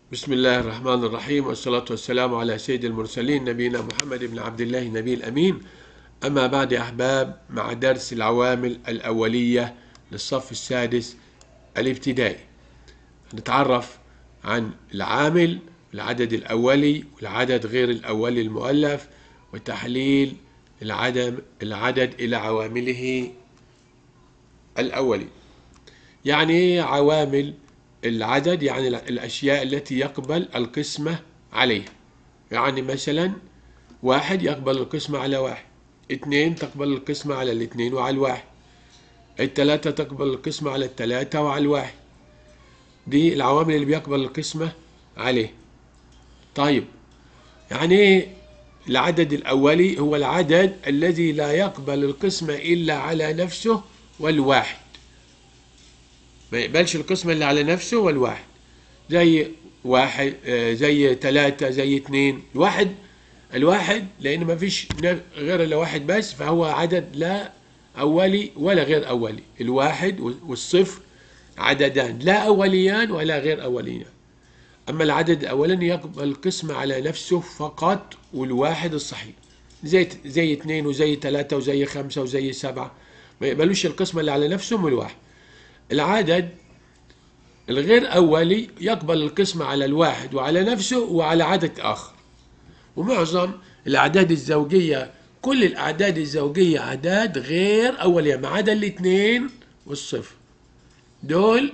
بسم الله الرحمن الرحيم والصلاة والسلام على سيد المرسلين نبينا محمد بن عبد الله النبي الأمين أما بعد يا أحباب مع درس العوامل الأولية للصف السادس الابتدائي نتعرف عن العامل العدد الأولي والعدد غير الأولي المؤلف وتحليل العدد العدد إلى عوامله الأولي يعني إيه عوامل العدد يعني الأشياء التي يقبل القسمة عليها يعني مثلا واحد يقبل القسمة على واحد اثنين تقبل القسمة على الاثنين وعلى الواحد الثلاثة تقبل القسمة على الثلاثة وعلى الواحد دي العوامل اللي بيقبل القسمة عليه طيب يعني ايه العدد الأولي هو العدد الذي لا يقبل القسمة إلا على نفسه والواحد ما يقبلش القسمة اللي على نفسه والواحد زي واحد آه، زي ثلاثة زي اثنين الواحد الواحد لأن ما فيش غير إلا واحد بس فهو عدد لا أولي ولا غير أولي الواحد والصفر عددان لا أوليان ولا غير أوليان أما العدد الأولاني يقبل القسمة على نفسه فقط والواحد الصحيح زي زي اثنين وزي ثلاثة وزي خمسة وزي سبعة ما يقبلوش القسمة اللي على نفسهم والواحد العدد الغير أولي يقبل القسمة على الواحد وعلى نفسه وعلى عدد آخر ومعظم الأعداد الزوجية كل الأعداد الزوجية أعداد غير أولية ما عدا الاثنين والصفر دول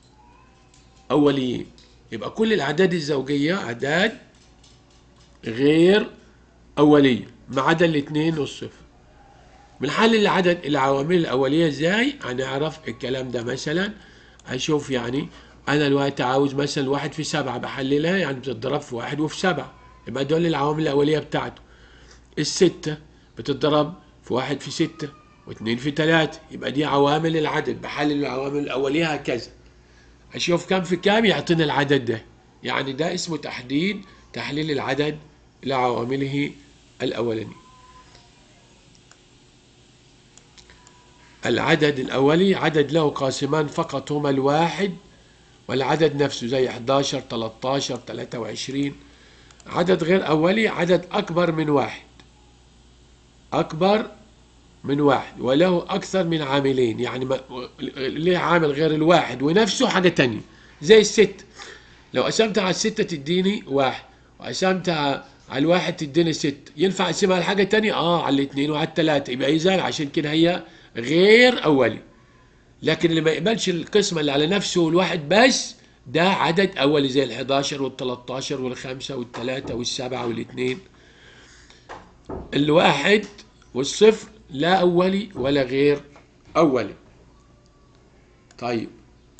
أوليين يبقى كل الأعداد الزوجية أعداد غير أولية ما عدا الاثنين والصفر بنحلل العدد العوامل الأولية ازاي هنعرف الكلام ده مثلا أشوف يعني أنا دلوقتي عاوز مثلا واحد في سبعة بحللها يعني بتتضرب في واحد وفي سبعة يبقى دول العوامل الأولية بتاعته الستة بتتضرب في واحد في ستة واثنين في ثلاثة يبقى دي عوامل العدد بحلل العوامل الأولية هكذا أشوف كم في كام يعطينا العدد ده يعني ده اسمه تحديد تحليل العدد لعوامله الأولانية العدد الأولي عدد له قاسمان فقط هما الواحد والعدد نفسه زي 11 13 23 عدد غير أولي عدد أكبر من واحد أكبر من واحد وله أكثر من عاملين يعني ما ليه عامل غير الواحد ونفسه حاجة تانية زي الست لو قسمتها على الستة تديني واحد وقسمتها على الواحد تديني ست ينفع اقسمها على حاجة تانية اه على الاثنين وعلى الثلاثة يبقى إذا عشان كده هي غير أولي لكن اللي ما يقبلش القسمة اللي على نفسه الواحد بس ده عدد أولي زي ال 11 وال 13 والخمسة والثلاثة والسبعة والاثنين الواحد والصفر لا أولي ولا غير أولي طيب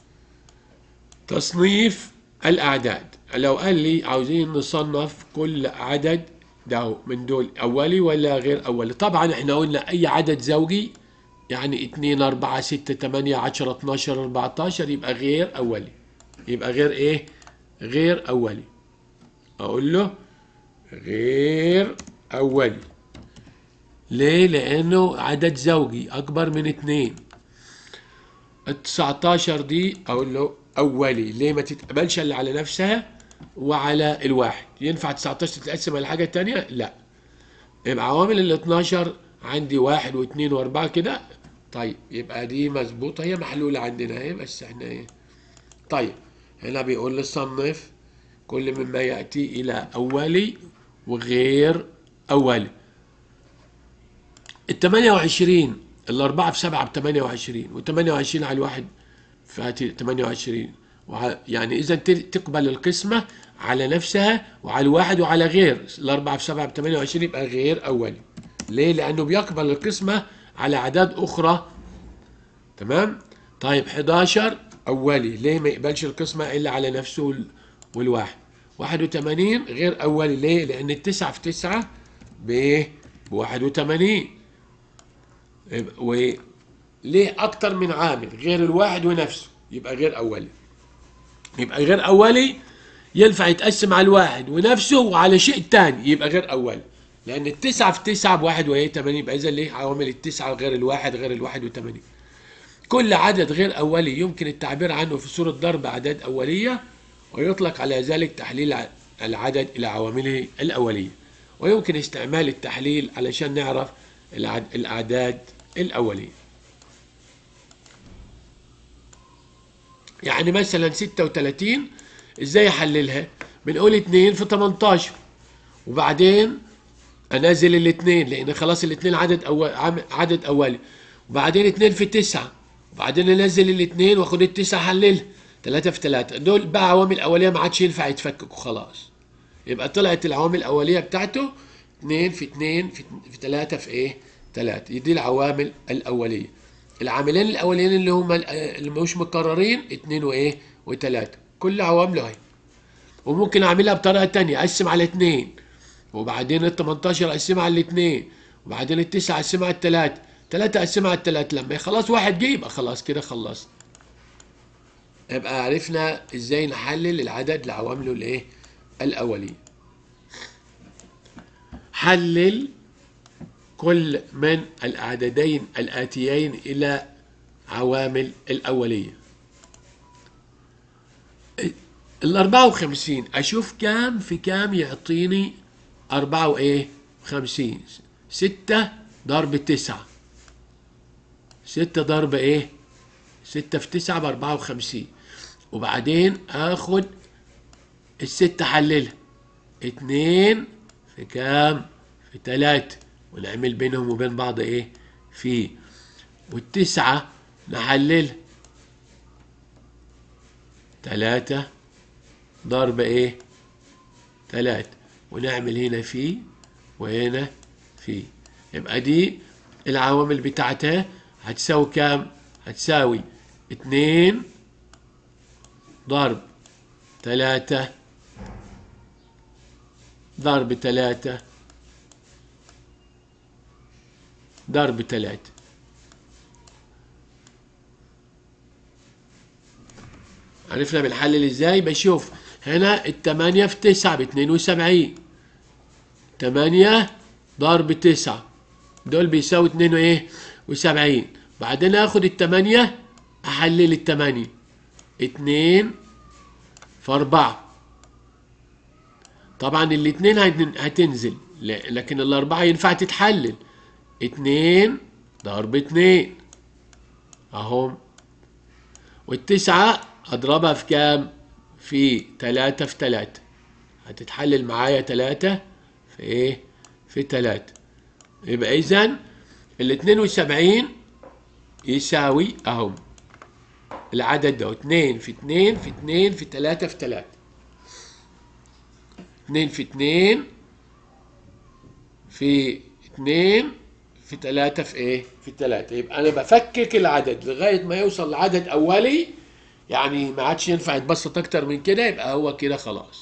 تصنيف الأعداد لو قال لي عاوزين نصنف كل عدد ده من دول أولي ولا غير أولي طبعا احنا قلنا أي عدد زوجي يعني 2 4 6 8 10 12 14 يبقى غير أولي يبقى غير إيه؟ غير أولي أقول له غير أولي ليه؟ لأنه عدد زوجي أكبر من اتنين ال 19 دي أقول له أولي ليه ما تتقبلش إلا على نفسها وعلى الواحد ينفع 19 تتقسم على حاجة تانية؟ لا يبقى عوامل ال 12 عندي واحد واثنين واربعة كده طيب يبقى دي مظبوطة هي محلولة عندنا اهي بس احنا ايه طيب هنا بيقول لي صنف كل مما يأتي إلى أولي وغير أولي ال 28 الأربعة في سبعة ب 28 و 28 على الواحد فهاتي 28 يعني إذا تقبل القسمة على نفسها وعلى الواحد وعلى غير الأربعة في سبعة ب 28 يبقى غير أولي ليه؟ لأنه بيقبل القسمة على أعداد أخرى تمام؟ طيب 11 أولي ليه ما يقبلش القسمة إلا على نفسه والواحد 81 غير أولي ليه؟ لأن التسعة في تسعة بإيه؟ ب 81 وليه أكتر من عامل غير الواحد ونفسه يبقى غير أولي يبقى غير أولي ينفع يتقسم على الواحد ونفسه وعلى شيء تاني يبقى غير أولي لأن التسعة في تسعة بواحد وهي 80 يبقى إذا ليه عوامل التسعة غير الواحد غير الواحد وثمانين كل عدد غير أولي يمكن التعبير عنه في صورة ضرب أعداد أولية ويطلق على ذلك تحليل ع- العدد إلى عوامله الأولية ويمكن استعمال التحليل علشان نعرف العد- الأعداد الأولية يعني مثلا 36 ازاي احللها بنقول 2 في 18 وبعدين انزل الاثنين لان خلاص الاثنين عدد أول عم- عدد اولي وبعدين 2 في 9 وبعدين انزل الاثنين واخد التسعه احللها 3 في 3 دول بقى عوامل اوليه ما عادش ينفع يتفككوا خلاص يبقى طلعت العوامل الاوليه بتاعته 2 في 2 في في 3 في ايه 3 دي العوامل الاوليه العاملين الاولين اللي هم ال- اللي مش مكررين 2 وايه و3 كل عوامله اهي وممكن اعملها بطريقه تانية اقسم على 2 وبعدين ال 18 اقسمها على الاثنين وبعدين التسعه اقسمها على الثلاثه ثلاثه اقسمها على الثلاثه لما خلاص واحد جه يبقى خلاص كده خلصت يبقى عرفنا ازاي نحلل العدد لعوامله الايه الاوليه حلل كل من العددين الآتيين إلى عوامل الأولية الأربعة وخمسين أشوف كام في كام يعطيني أربعة وإيه خمسين ستة ضرب تسعة ستة ضرب إيه ستة في تسعة بأربعة وخمسين وبعدين آخد الستة حللها اتنين في كام في تلاتة ونعمل بينهم وبين بعض ايه في والتسعة نحللها تلاتة ضرب ايه تلاتة ونعمل هنا في وهنا في يبقى دي العوامل بتاعتها هتساوي كام هتساوي اتنين ضرب تلاتة ضرب تلاتة ضرب تلاتة عرفنا بنحلل ازاي بشوف هنا التمانية في تسعة باتنين وسبعين تمانية ضرب تسعة دول بيساوي اتنين وايه وسبعين بعدين اخد التمانية احلل التمانية اتنين في اربعة طبعا الاتنين هتن- هتنزل ل- لكن الاربعة ينفع تتحلل اتنين ضرب اتنين اهم والتسعة اضربها في كام في تلاتة في تلاتة هتتحلل معايا تلاتة في ايه في تلاتة يبقى اذا الاتنين وسبعين يساوي اهم العدد ده اتنين في اتنين في اتنين في تلاتة في تلاتة اتنين في اتنين في اتنين في تلاتة في ايه؟ في تلاتة يبقى انا بفكك العدد لغاية ما يوصل لعدد اولي يعني ما عادش ينفع يتبسط اكتر من كده يبقى هو كده خلاص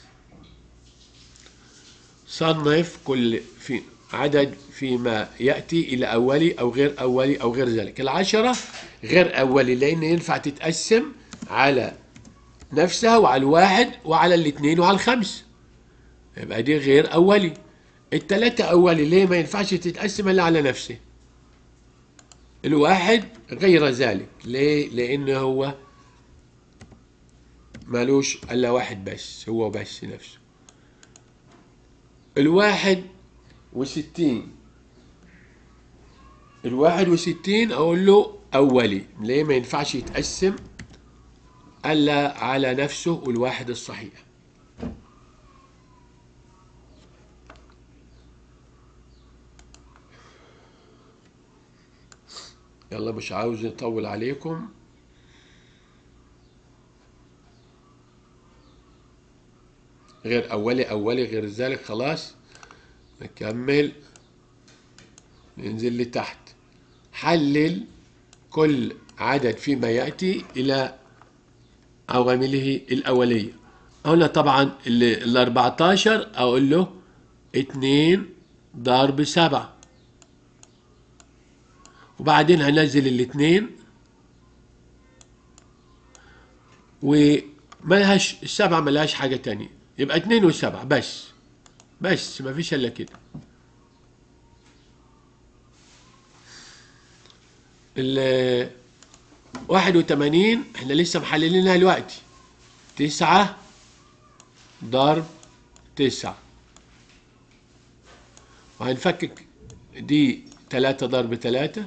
صنف كل في عدد فيما يأتي إلى أولي أو غير أولي أو غير ذلك العشرة غير أولي لأن ينفع تتقسم على نفسها وعلى الواحد وعلى الاثنين وعلى الخمس يبقى دي غير أولي التلاتة أولي ليه ما ينفعش تتقسم إلا على نفسه الواحد غير ذلك ليه لأنه هو مالوش إلا واحد بس هو بس نفسه الواحد وستين الواحد وستين أقول له أولي ليه ما ينفعش يتقسم إلا على نفسه والواحد الصحيح يلا مش عاوز نطول عليكم غير أولي أولي غير ذلك خلاص نكمل ننزل لتحت حلل كل عدد فيما يأتي إلى عوامله الأولية هنا طبعا ال 14 أقول له اتنين ضرب سبعة وبعدين هنزل الاثنين وملهاش السبعة ملهاش حاجة تانية يبقى اتنين وسبعة بس بس ما فيش الا كده ال 81 احنا لسه محللينها دلوقتي تسعة ضرب تسعة وهنفكك دي تلاتة ضرب تلاتة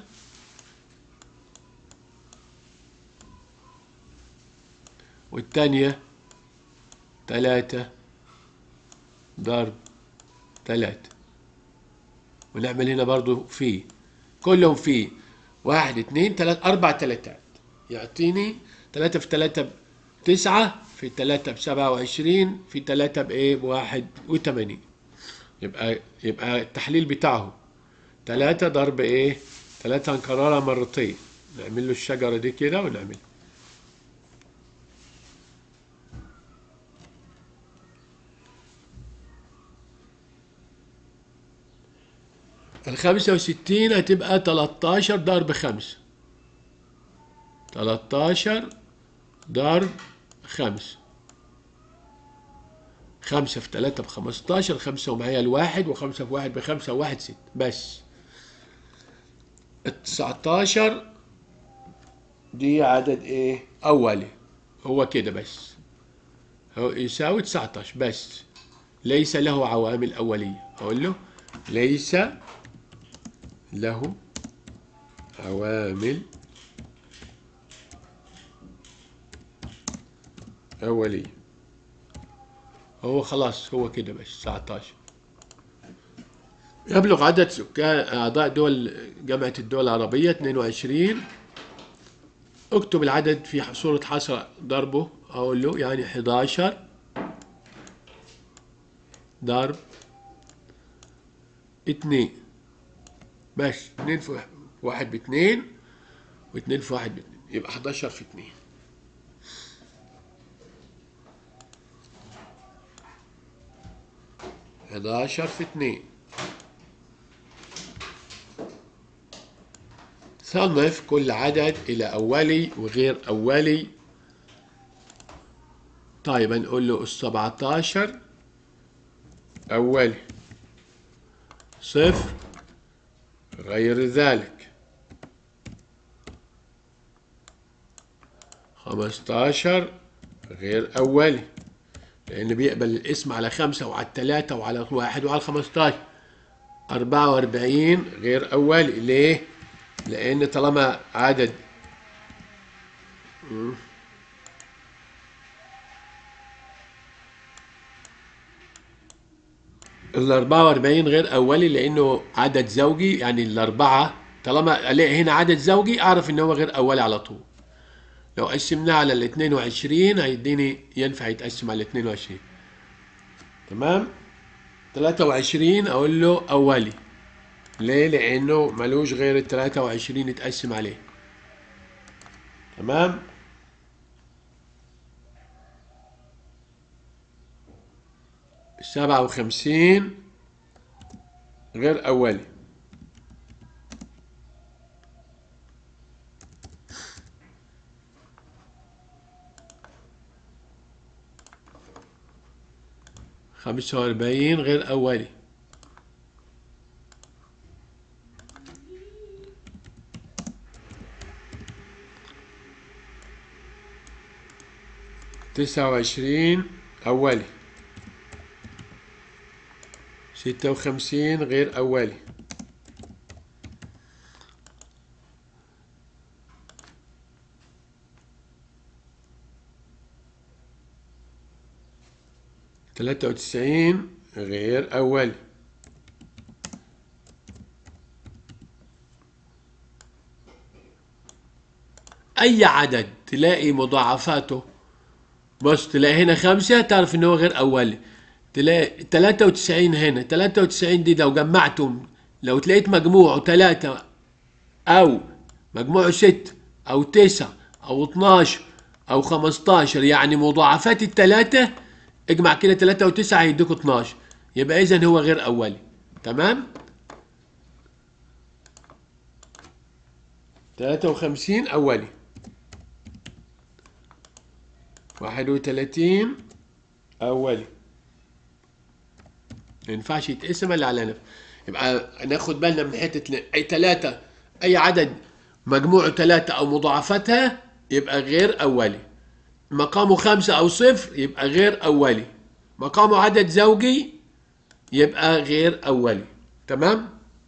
والتانية تلاتة ضرب تلاتة ونعمل هنا برضو في كلهم في واحد اتنين تلاتة أربع تلاتات يعطيني تلاتة في تلاتة بتسعة في تلاتة بسبعة وعشرين في تلاتة بإيه بواحد وتمانين يبقى يبقى التحليل بتاعه تلاتة ضرب إيه تلاتة هنكررها مرتين نعمل له الشجرة دي كده ونعمل الخمسة وستين هتبقى تلاتاشر ضرب خمسة تلاتاشر ضرب خمسة خمسة في تلاتة بخمستاشر خمسة ومعايا الواحد وخمسة في واحد بخمسة وواحد ست بس التسعتاشر دي عدد ايه أولي هو كده بس هو يساوي تسعتاشر بس ليس له عوامل أولية أقول له ليس له عوامل أولية هو خلاص هو كده بس 19 يبلغ عدد سكان أعضاء دول جامعة الدول العربية 22 اكتب العدد في صورة حصر ضربه أقول له يعني 11 ضرب 2 بس 2 في واحد باتنين واتنين في واحد باتنين يبقى 11 في 2 11 في 2 صنف كل عدد إلى أولي وغير أولي طيب نقول له السبعتاشر أولي صفر غير ذلك خمستاشر غير أولي لأن بيقبل الاسم على خمسة وعلى التلاتة وعلى واحد وعلى الخمستاشر أربعة وأربعين غير أولي ليه؟ لأن طالما عدد مم. ال 44 غير أولي لأنه عدد زوجي يعني الأربعة طالما ألاقي هنا عدد زوجي أعرف إن هو غير أولي على طول لو قسمناه على ال 22 هيديني ينفع يتقسم على ال 22 تمام 23 أقول له أولي ليه؟ لأنه ملوش غير ال 23 يتقسم عليه تمام سبعة وخمسين غير أولي خمسة وأربعين غير أولي تسعة وعشرين أولي ستة وخمسين غير أولي تلاتة وتسعين غير أولي أي عدد تلاقي مضاعفاته بص تلاقي هنا خمسة تعرف إن هو غير أولي تلاقي 93 هنا 93 دي لو جمعتهم لو تلاقيت مجموعه 3 أو مجموعه 6 أو 9 أو 12 أو 15 يعني مضاعفات التلاتة اجمع كده 3 و9 هيديك 12 يبقى إذا هو غير أولي تمام 53 أولي 31 أولي ما ينفعش يتقسم الا على نفس يبقى ناخد بالنا من حته ل- اي ثلاثه اي عدد مجموعه ثلاثه او مضاعفتها يبقى غير اولي مقامه خمسة أو صفر يبقى غير أولي مقامه عدد زوجي يبقى غير أولي تمام؟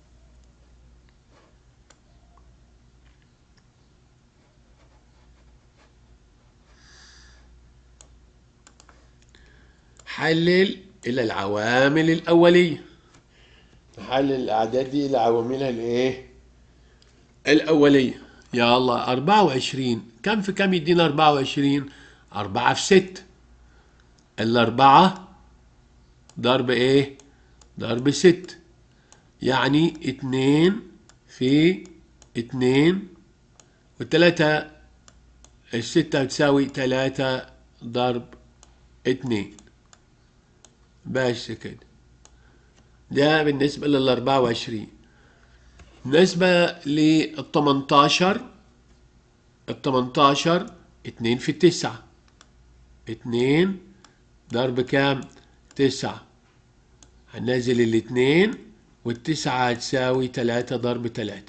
حلل إلى العوامل الأولية نحلل الأعداد دي إلى عواملها الإيه؟ الأولية يا الله 24 كم في كم يدينا 24 أربعة في ست الأربعة ضرب إيه ضرب ست يعني اتنين في اتنين والتلاتة الستة بتساوي تلاتة ضرب اتنين بس كده ده بالنسبة للأربعة وعشرين بالنسبة للتمنتاشر التمنتاشر اتنين في التسعة اتنين ضرب كام تسعة هننزل الاتنين والتسعة هتساوي تلاتة ضرب تلاتة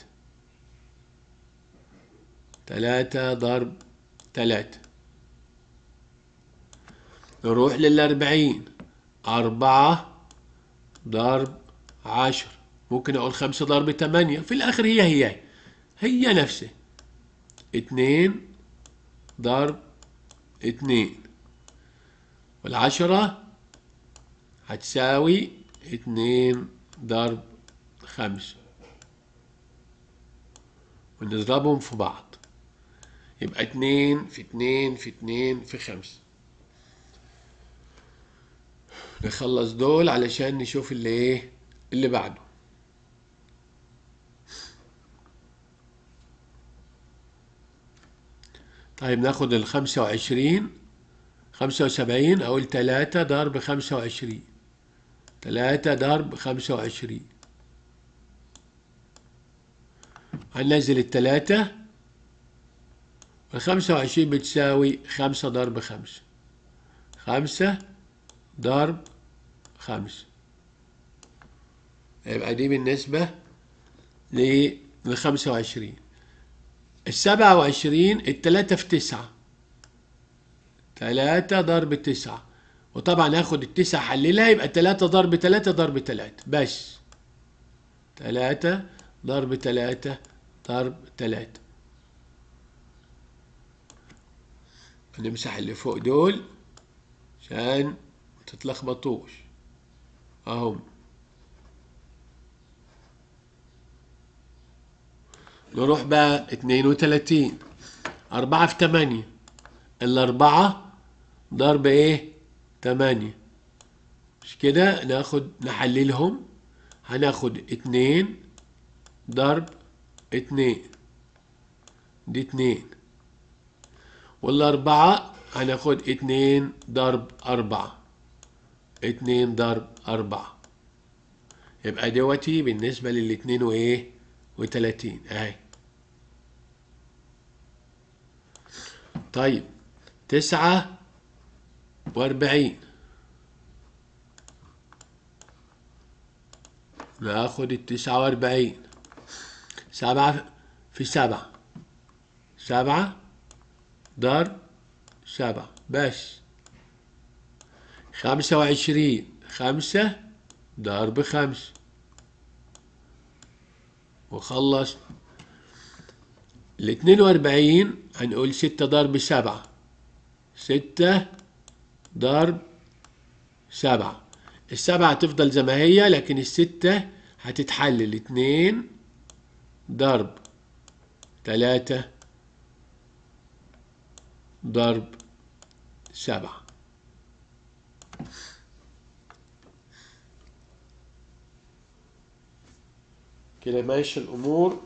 تلاتة ضرب تلاتة نروح للأربعين أربعة ضرب عشر ممكن أقول خمسة ضرب تمانية في الآخر هي هي هي نفسها اتنين ضرب اتنين والعشرة هتساوي اتنين ضرب خمسة ونضربهم في بعض يبقى اتنين في اتنين في اتنين في خمسة نخلص دول علشان نشوف اللي ايه اللي بعده طيب ناخد الخمسة وعشرين خمسة وسبعين أقول تلاتة ضرب خمسة وعشرين تلاتة ضرب خمسة وعشرين هننزل التلاتة الخمسة وعشرين بتساوي خمسة ضرب خمسة خمسة ضرب خمسة يبقى دي بالنسبة للخمسة وعشرين السبعة وعشرين التلاتة في تسعة تلاتة ضرب تسعة وطبعا هاخد التسعة حللها يبقى تلاتة ضرب تلاتة ضرب تلاتة بس تلاتة ضرب تلاتة ضرب تلاتة نمسح اللي فوق دول عشان متتلخبطوش اهم نروح بقى اتنين وتلاتين أربعة في تمانية الأربعة ضرب إيه؟ تمانية مش كده ناخد نحللهم هناخد اتنين ضرب اتنين دي اتنين والأربعة هناخد اتنين ضرب أربعة اتنين ضرب أربعة يبقى دوتي بالنسبة للاتنين وإيه وتلاتين أهي طيب تسعة وأربعين ناخد التسعة وأربعين سبعة في سبعة سبعة ضرب سبعة بس خمسة وعشرين خمسة ضرب خمسة وخلص الاتنين واربعين هنقول ستة ضرب سبعة ستة ضرب سبعة السبعة هتفضل زي ما هي لكن الستة هتتحلل اتنين ضرب تلاتة ضرب سبعة كده ماشي الأمور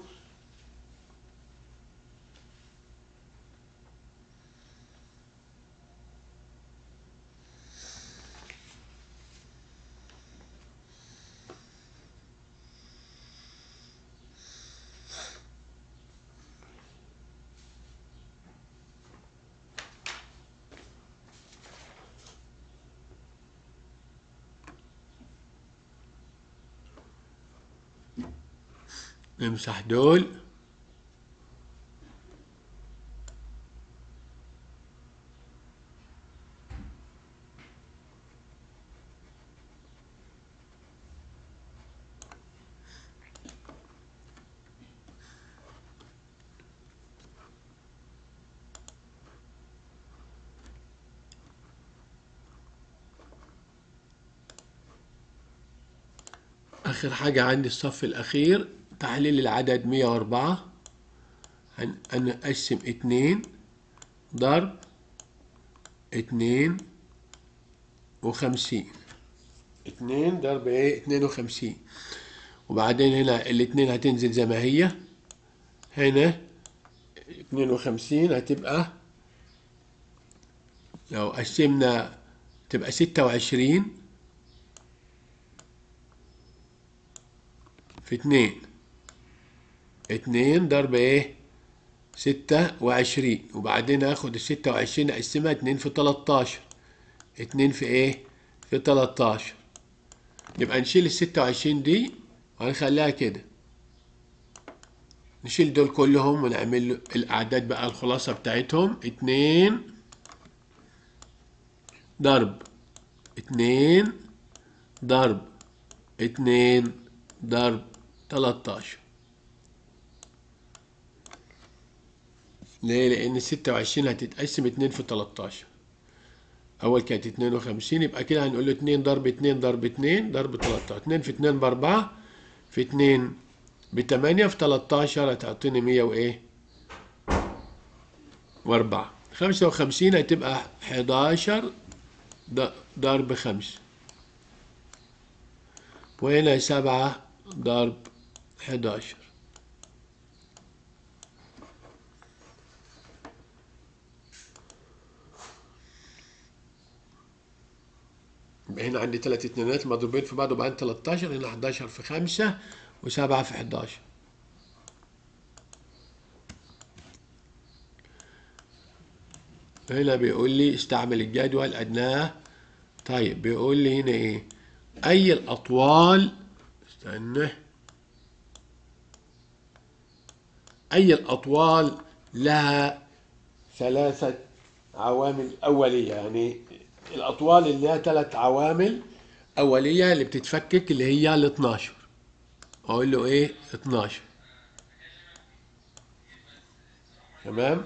نمسح دول آخر حاجة عندي الصف الأخير تحليل العدد 104 هن- هنقسم اتنين ضرب اتنين وخمسين اتنين ضرب ايه اتنين وخمسين وبعدين هنا الاتنين هتنزل زي ما هي هنا اتنين وخمسين هتبقى لو قسمنا تبقى ستة وعشرين في اتنين اتنين ضرب ايه ستة وعشرين وبعدين اخد الستة وعشرين اقسمها اتنين في تلاتاشر اتنين في ايه في تلاتاشر يبقى نشيل الستة وعشرين دي وهنخليها كده نشيل دول كلهم ونعمل له الأعداد بقى الخلاصة بتاعتهم اتنين ضرب اتنين ضرب اتنين ضرب تلاتاشر ليه؟ لأن الستة وعشرين هتتقسم اتنين في تلاتاشر أول كانت اتنين وخمسين يبقى كده هنقول له اتنين ضرب اتنين ضرب اتنين ضرب تلاتاشر اتنين في اتنين بأربعة في اتنين بتمانية في تلاتاشر هتعطيني مية وإيه؟ وأربعة خمسة وخمسين هتبقى حداشر ض- ضرب خمسة وهنا سبعة ضرب حداشر يبقى هنا عندي تلات اتنينات مضروبين في بعض وبعدين 13 هنا 11 في 5 و7 في 11 هنا بيقول لي استعمل الجدول أدناه طيب بيقول لي هنا ايه أي الأطوال استنى أي الأطوال لها ثلاثة عوامل أولية يعني الأطوال اللي لها ثلاث عوامل أولية اللي بتتفكك اللي هي ال 12 أقول له إيه 12 تمام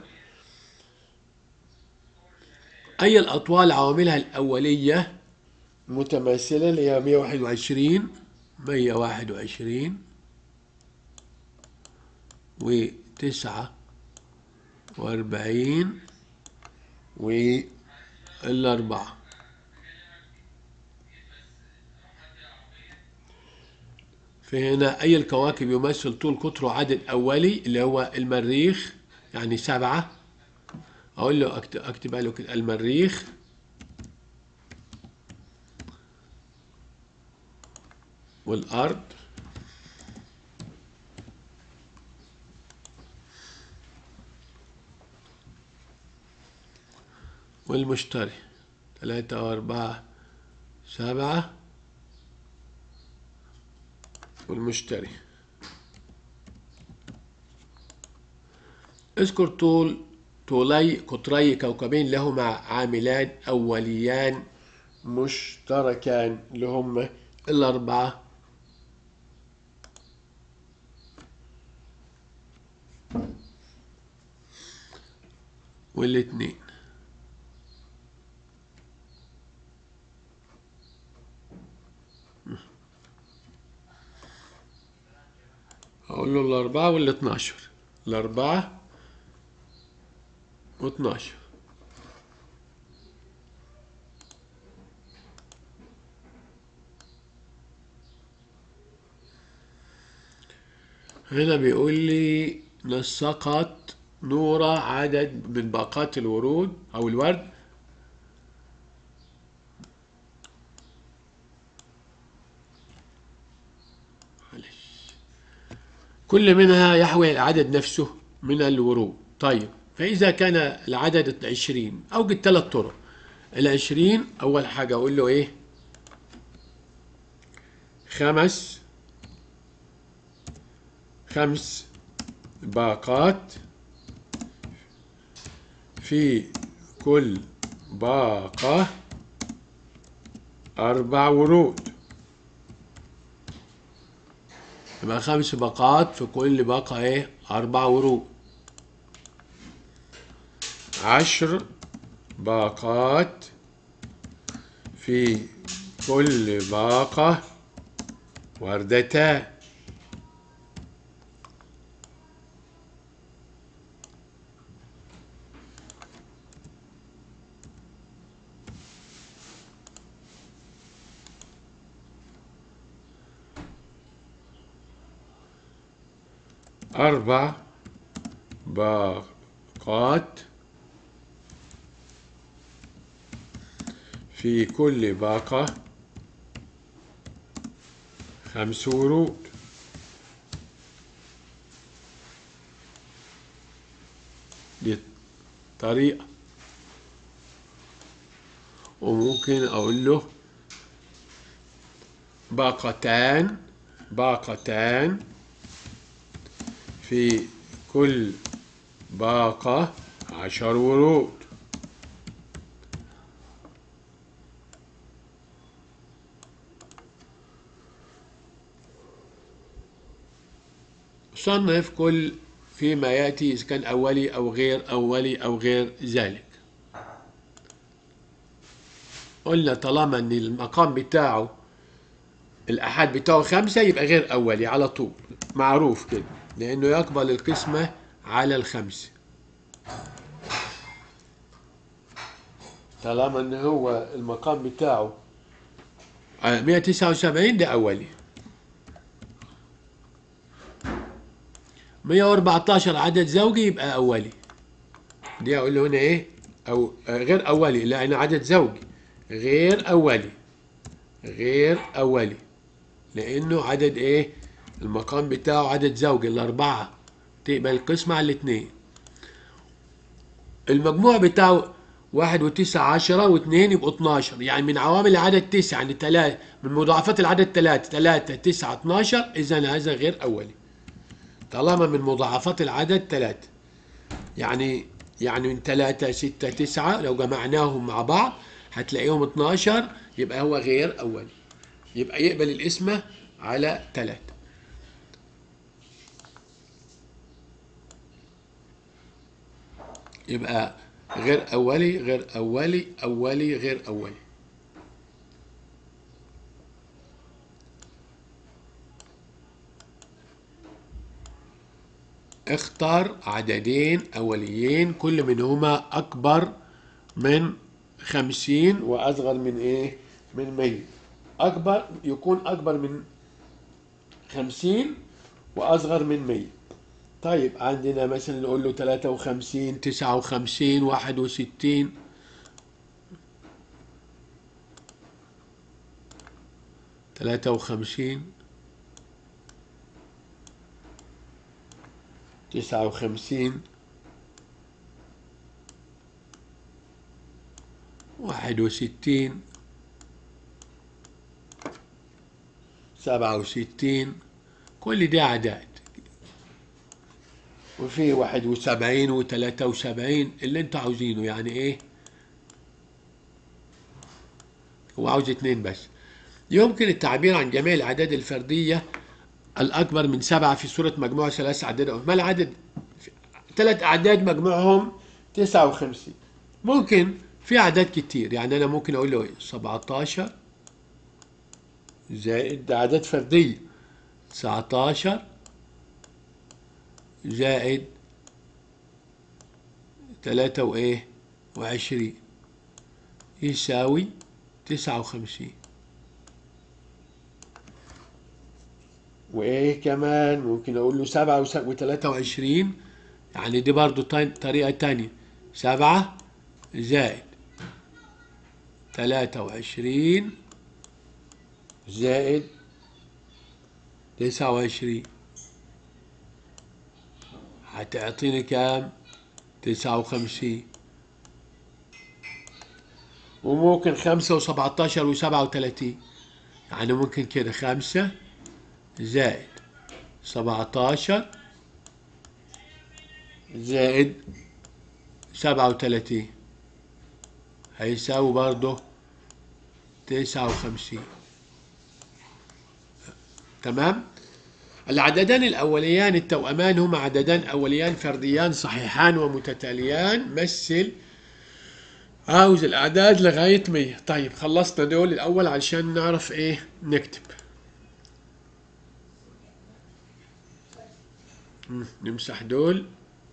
أي الأطوال عواملها الأولية متماثلة اللي هي 121 121 وتسعة وأربعين والأربعة فهنا أي الكواكب يمثل طول قطره عدد أولي اللي هو المريخ يعني سبعة أقول له أكتب أكتبها له كده المريخ والأرض والمشتري ثلاثة وأربعة سبعة والمشتري اذكر طول طولي قطري كوكبين لهما عاملان أوليان مشتركان اللي هما الأربعة والاثنين أقول له الأربعة والاتناشر الأربعة واتناشر هنا بيقول لي نسقت نورة عدد من باقات الورود أو الورد معلش. كل منها يحوي العدد نفسه من الورود طيب فإذا كان العدد عشرين أوجد ثلاث طرق العشرين أول حاجة أقول له إيه خمس خمس باقات في كل باقة أربع ورود يبقى خمس باقات في كل باقة إيه أربع ورود عشر باقات في كل باقة وردتان أربع باقات في كل باقة خمس ورود دي طريقة وممكن أقول له باقتان باقتان في كل باقة عشر ورود صنف كل فيما يأتي إذا كان أولي أو غير أولي أو غير ذلك قلنا طالما أن المقام بتاعه الأحد بتاعه خمسة يبقى غير أولي على طول معروف كده لأنه يقبل القسمة على الخمسة طالما أن هو المقام بتاعه 179 ده أولي 114 عدد زوجي يبقى أولي دي أقول له هنا إيه أو غير أولي لأن عدد زوجي غير أولي غير أولي لأنه عدد إيه المقام بتاعه عدد زوجي الأربعة تقبل القسمة على الاثنين المجموع بتاعه واحد وتسعة عشرة واثنين يبقوا 12 يعني من عوامل العدد تسعة يعني ثلاثة من مضاعفات العدد ثلاثة ثلاثة تسعة 12 إذا هذا غير أولي طالما من مضاعفات العدد ثلاثة يعني يعني من ثلاثة ستة تسعة لو جمعناهم مع بعض هتلاقيهم 12 يبقى هو غير أولي يبقى يقبل الاسم على ثلاثة يبقى غير أولي غير أولي أولي غير أولي اختر عددين أوليين كل منهما أكبر من خمسين وأصغر من إيه؟ من مية أكبر يكون أكبر من خمسين وأصغر من مية طيب عندنا مثلا نقول له تلاتة وخمسين تسعة وخمسين واحد وستين تلاتة وخمسين تسعة وخمسين واحد وستين سبعة وستين كل دي أعداد وفي واحد وسبعين وتلاتة وسبعين اللي انتوا عاوزينه يعني ايه هو عاوز اتنين بس يمكن التعبير عن جميع الأعداد الفردية الأكبر من سبعة في صورة مجموع ثلاث أعداد ما العدد ثلاث أعداد مجموعهم تسعة وخمسين ممكن في أعداد كتير يعني أنا ممكن أقول له إيه 17 زائد ده أعداد فردية 19 زائد تلاتة وإيه وعشرين يساوي تسعة وخمسين وإيه كمان ممكن أقول له سبعة وتلاتة وعشرين يعني دي برضو طريقة تانية سبعة زائد تلاتة وعشرين زائد تسعة وعشرين هتعطيني كام تسعة وخمسين وممكن خمسة وسبعتاشر وسبعة وتلاتين يعني ممكن كده خمسة زائد سبعتاشر زائد سبعة وتلاتين هيساوي برضه تسعة وخمسين تمام العددان الأوليان التوأمان هما عددان أوليان فرديان صحيحان ومتتاليان مثل عاوز الأعداد لغاية مية طيب خلصنا دول الأول علشان نعرف إيه نكتب مم، نمسح دول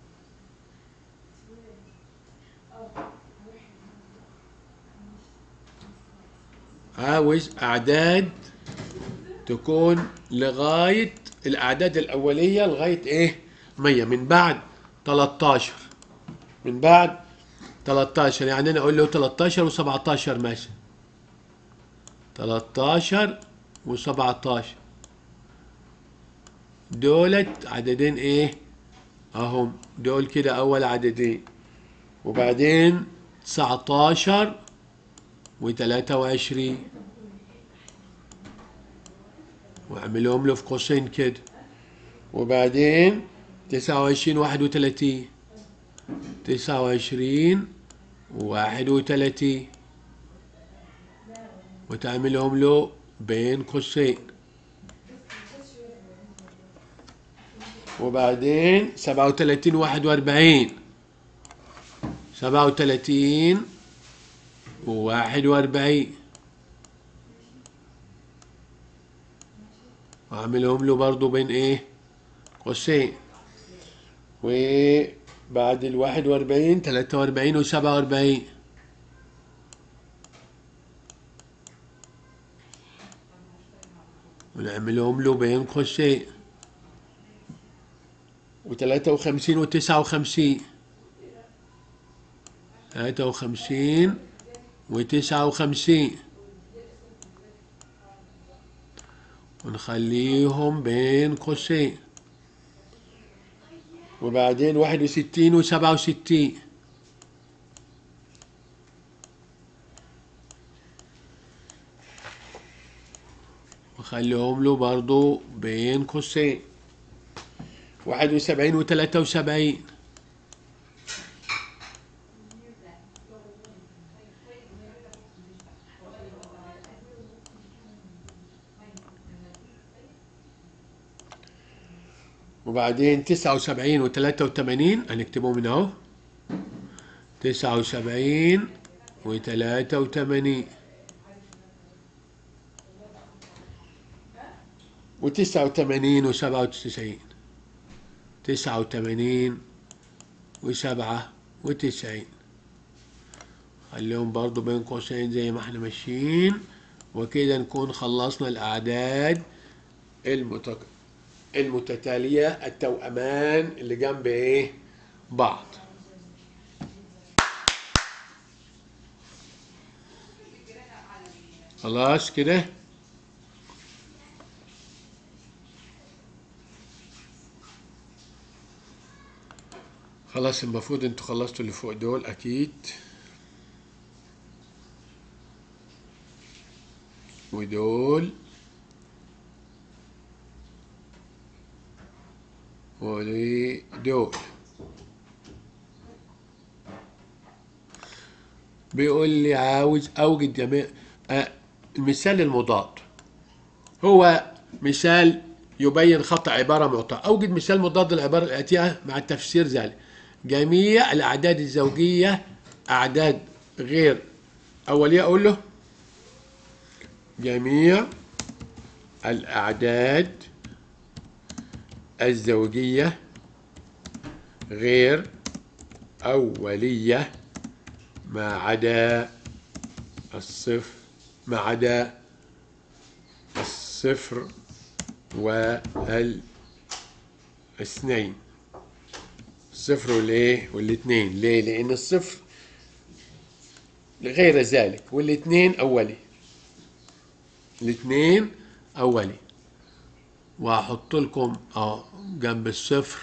عاوز أعداد تكون لغاية الأعداد الأولية لغاية إيه؟ 100 من بعد 13 من بعد 13 يعني أنا أقول له 13 و17 ماشي 13 و17 دولت عددين إيه؟ أهم دول كده أول عددين وبعدين 19 و23 واعملهم له في قوسين كده وبعدين تسعة وعشرين واحد وتلاتين تسعة وعشرين واحد وتلاتين وتعملهم له بين قوسين وبعدين سبعة وتلاتين واحد واربعين سبعة وتلاتين وواحد واربعين واعملهم له برضو بين ايه قوسين وبعد الواحد واربعين تلاتة واربعين وسبعة واربعين ونعملهم له بين قوسين وتلاتة وخمسين وتسعة وخمسين تلاتة وخمسين وتسعة وخمسين ونخليهم بين قوسين وبعدين واحد وستين وسبعة وستين وخليهم له برضو بين قوسين واحد وسبعين وتلاتة وسبعين وبعدين تسعة وسبعين وتلاتة وثمانين هنكتبهم من اهو تسعة وسبعين وتلاتة وثمانين وتسعة وثمانين وسبعة وتسعين تسعة وثمانين وسبعة وتسعين خليهم برضو بين قوسين زي ما احنا ماشيين وكده نكون خلصنا الأعداد المتك... المتتالية التوأمان اللي جنب ايه بعض خلاص كده خلاص المفروض انتوا خلصتوا اللي فوق دول اكيد ودول ودول بيقول لي عاوز اوجد جميع آه المثال المضاد هو مثال يبين خطأ عبارة معطاة أوجد مثال مضاد للعبارة الآتية مع التفسير ذلك جميع الأعداد الزوجية أعداد غير أولية أقول له جميع الأعداد الزوجية غير أولية ما عدا الصفر ما عدا الصفر والاثنين الصفر والايه والاثنين ليه لان الصفر غير ذلك والاثنين اولي الاثنين اولي وهحط لكم اه جنب الصفر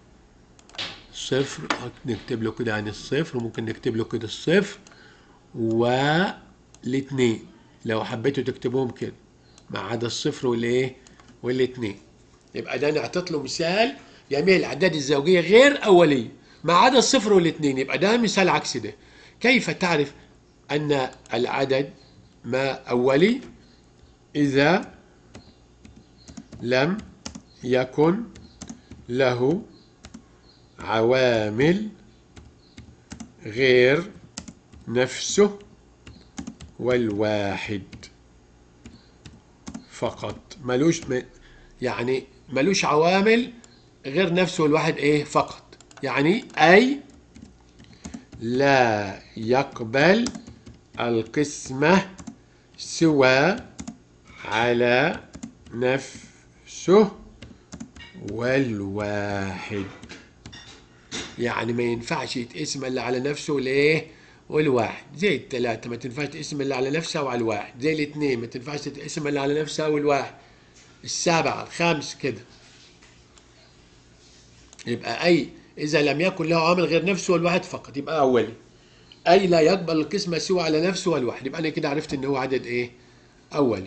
صفر نكتب له كده عن الصفر وممكن نكتب له كده الصفر والاثنين لو حبيتوا تكتبوهم كده ما عدا الصفر والايه والاثنين يبقى ده نعطيت له مثال جميع الاعداد الزوجيه غير اوليه ما عدا الصفر والاثنين يبقى ده مثال عكس ده كيف تعرف ان العدد ما اولي اذا لم يكن له عوامل غير نفسه والواحد فقط ملوش م... يعني ملوش عوامل غير نفسه الواحد ايه فقط يعني اي لا يقبل القسمة سوى على نفسه والواحد يعني ما ينفعش يتقسم الا على نفسه والايه والواحد زي الثلاثة ما تنفعش تقسم الا على نفسها وعلى الواحد زي الاثنين ما تنفعش تتقسم الا على نفسها والواحد السبعة الخامس كده يبقى أي إذا لم يكن له عامل غير نفسه والواحد فقط يبقى أولي أي لا يقبل القسمة سوى على نفسه والواحد يبقى أنا كده عرفت إن هو عدد إيه أولي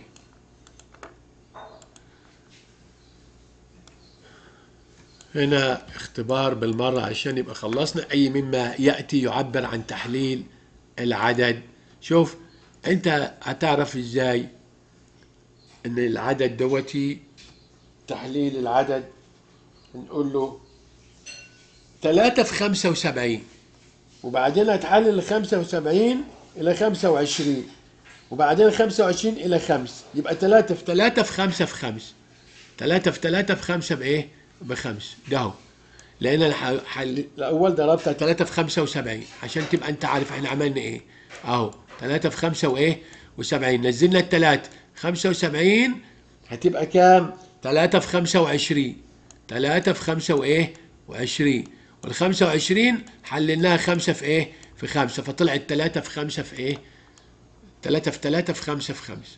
هنا اختبار بالمرة عشان يبقى خلصنا أي مما يأتي يعبر عن تحليل العدد شوف أنت هتعرف إزاي إن العدد دوتي تحليل العدد نقول له تلاتة في خمسة وسبعين وبعدين هتحلل الخمسة وسبعين إلى خمسة وعشرين وبعدين خمسة وعشرين إلى خمس يبقى تلاتة في تلاتة في خمسة في خمس تلاتة في تلاتة في خمسة بإيه؟ بخمس ده هو لأن أنا ح- حل... الأول ضربتها تلاتة في خمسة وسبعين عشان تبقى أنت عارف إحنا عملنا إيه أهو تلاتة في خمسة وإيه؟ وسبعين نزلنا التلاتة خمسة وسبعين هتبقى كام؟ تلاتة في خمسة وعشرين تلاتة في خمسة وإيه؟ وعشرين والخمسة وعشرين حللناها خمسة في إيه؟ في خمسة فطلعت تلاتة في خمسة في إيه؟ تلاتة في تلاتة في خمسة في خمسة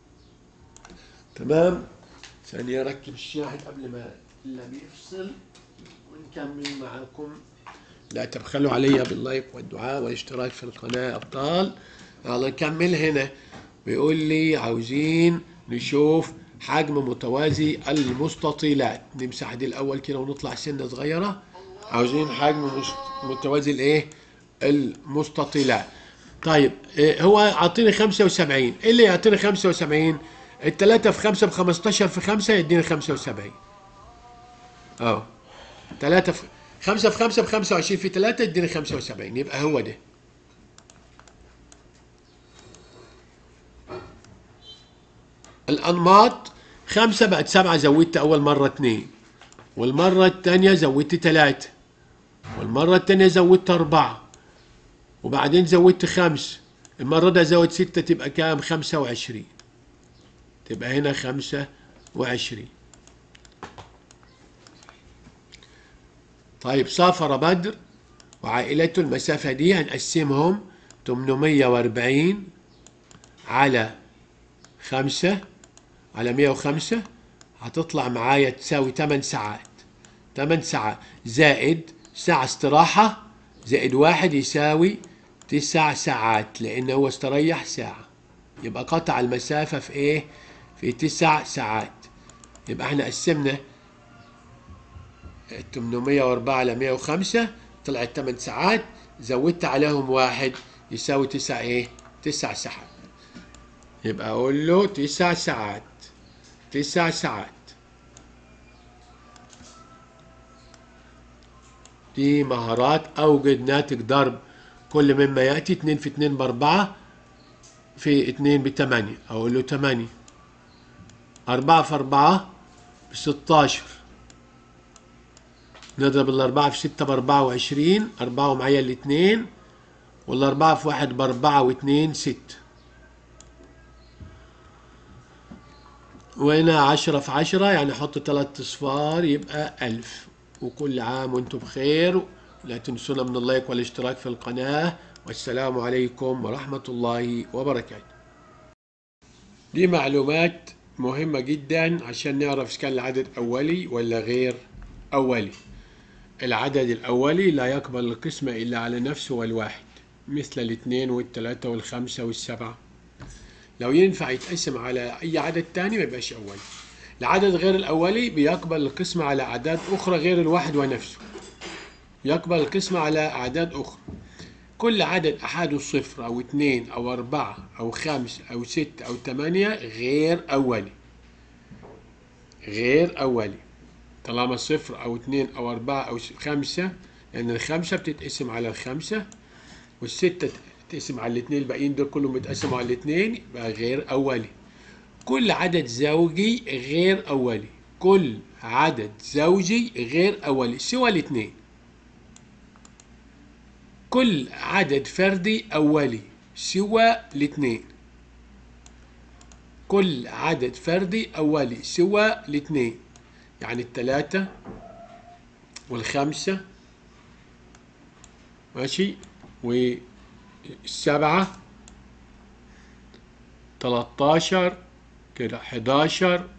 تمام ثانية أركب الشاحن قبل ما اللاب يفصل ونكمل معكم لا تبخلوا علي باللايك والدعاء والاشتراك في القناة أبطال يلا نكمل هنا بيقول لي عاوزين نشوف حجم متوازي المستطيلات نمسح دي الأول كده ونطلع سنة صغيرة عاوزين حجم مش- متوازي الإيه المستطيلات طيب إيه هو عاطيني 75 ايه اللي يعطيني 75 التلاتة في خمسة ب 15 في خمسة يديني 75 اه تلاتة في خمسة في خمسة ب 25 في تلاتة يديني 75 يبقى هو ده الأنماط خمسة بقت سبعة زودت أول مرة اتنين والمرة التانية زودت تلاتة والمرة التانية زودت أربعة وبعدين زودت خمس المرة دي زود ستة تبقى كام خمسة وعشرين تبقى هنا خمسة وعشرين طيب سافر بدر وعائلته المسافة دي هنقسمهم 840 على خمسة على 105 هتطلع معايا تساوي 8 ساعات 8 ساعات زائد ساعة استراحة زائد واحد يساوي تسع ساعات لأنه هو استريح ساعة يبقى قطع المسافة في إيه؟ في تسع ساعات يبقى احنا قسمنا 804 على 105 طلعت 8 ساعات زودت عليهم واحد يساوي تسع ايه؟ تسع ساعات يبقى اقول له تسع ساعات تسع ساعات دي مهارات اوجد ناتج ضرب كل مما ياتي 2 في 2 باربعة في 2 بثمانية اقول له 8 4 في 4 ب 16 نضرب الأربعة في ستة بأربعة وعشرين أربعة ومعايا الاتنين والأربعة في واحد بأربعة واتنين ستة وهنا عشرة في عشرة يعني حط تلات أصفار يبقى ألف وكل عام وانتم بخير لا تنسونا من اللايك والاشتراك في القناة والسلام عليكم ورحمة الله وبركاته دي معلومات مهمة جدا عشان نعرف إذا كان العدد أولي ولا غير أولي العدد الأولي لا يقبل القسمة إلا على نفسه والواحد مثل الاثنين والثلاثة والخمسة والسبعة لو ينفع يتقسم على أي عدد تاني ما يبقاش أولي العدد غير الأولي بيقبل القسمة على أعداد أخرى غير الواحد ونفسه يقبل القسمة على أعداد أخرى كل عدد أحاده صفر أو اثنين أو أربعة أو خمس أو ست أو ثمانية غير أولي غير أولي طالما صفر أو اثنين أو أربعة أو س- خمسة لأن الخمسة بتتقسم على الخمسة والستة تتقسم على الاثنين الباقيين دول كلهم بيتقسموا على الاثنين يبقى غير أولي كل عدد زوجي غير أولي كل عدد زوجي غير أولي سوى الاثنين كل عدد فردي أولي سوى الاثنين كل عدد فردي أولي سوى الاثنين يعني الثلاثة والخمسة ماشي والسبعة تلاتاشر كده حداشر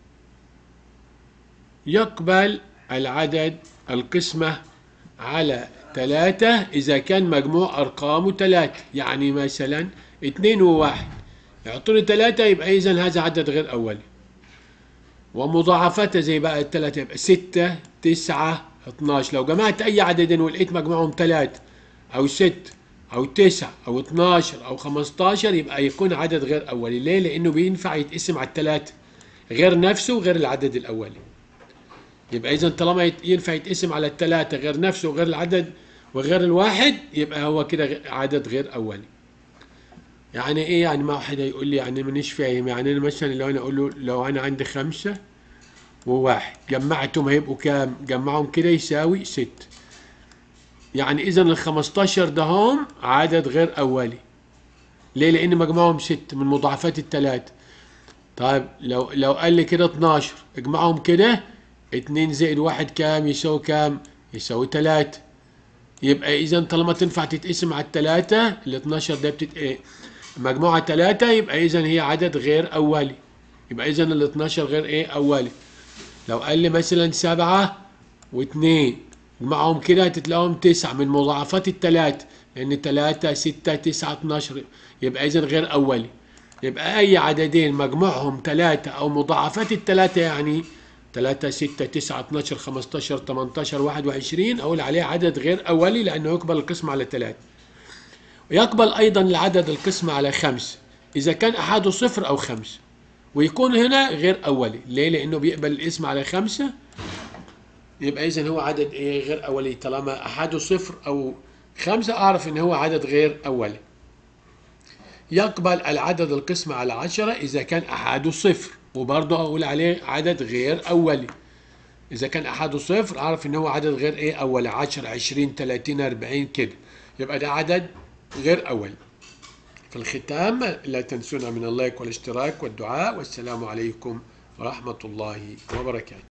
يقبل العدد القسمة على ثلاثة إذا كان مجموع أرقامه ثلاثة يعني مثلا اثنين وواحد يعطوني ثلاثة يبقى إذا هذا عدد غير أولي ومضاعفاتها زي بقى الثلاثة يبقى ستة تسعة 12 لو جمعت أي عددين ولقيت مجموعهم ثلاثة أو ست أو تسعة أو 12 أو 15 يبقى يكون عدد غير أولي ليه؟ لأنه بينفع يتقسم على الثلاثة غير نفسه وغير العدد الأولي يبقى إذا طالما يت- ينفع يتقسم على الثلاثة غير نفسه وغير العدد وغير الواحد يبقى هو كده غ- عدد غير أولي يعني ايه يعني ما واحد يقول لي يعني مانيش فاهم يعني انا مثلا لو انا اقول له لو انا عندي خمسة وواحد جمعتهم هيبقوا كام جمعهم كده يساوي ست يعني اذا ال 15 ده هم عدد غير اولي ليه لان مجموعهم ست من مضاعفات الثلاثة طيب لو لو قال لي كده 12 اجمعهم كده 2 زائد واحد كام يساوي كام يساوي 3 يبقى اذا طالما تنفع تتقسم على الثلاثة ال 12 ده بتت ايه مجموعة ثلاثة يبقى اذا هي عدد غير اولي يبقى اذا ال 12 غير ايه اولي لو قال لي مثلا سبعة واثنين معهم كده هتتلاقيهم تسعة من مضاعفات الثلاثة لأن تلاتة ستة تسعة 12 يبقى إذا غير أولي يبقى أي عددين مجموعهم ثلاثة أو مضاعفات الثلاثة يعني تلاتة ستة تسعة 12 15 18 21 أقول عليه عدد غير أولي لأنه يقبل القسم على ثلاثة ويقبل أيضا العدد القسم على خمس إذا كان أحده صفر أو خمس ويكون هنا غير أولي ليه؟ لأنه بيقبل الاسم على خمسة يبقى إذا هو عدد إيه غير أولي طالما أحده صفر أو خمسة أعرف إن هو عدد غير أولي يقبل العدد القسم على عشرة إذا كان أحده صفر وبرضه أقول عليه عدد غير أولي إذا كان أحده صفر أعرف إن هو عدد غير إيه أولي عشرة عشرين تلاتين أربعين كده يبقى ده عدد غير أولي في الختام لا تنسونا من اللايك والاشتراك والدعاء والسلام عليكم ورحمة الله وبركاته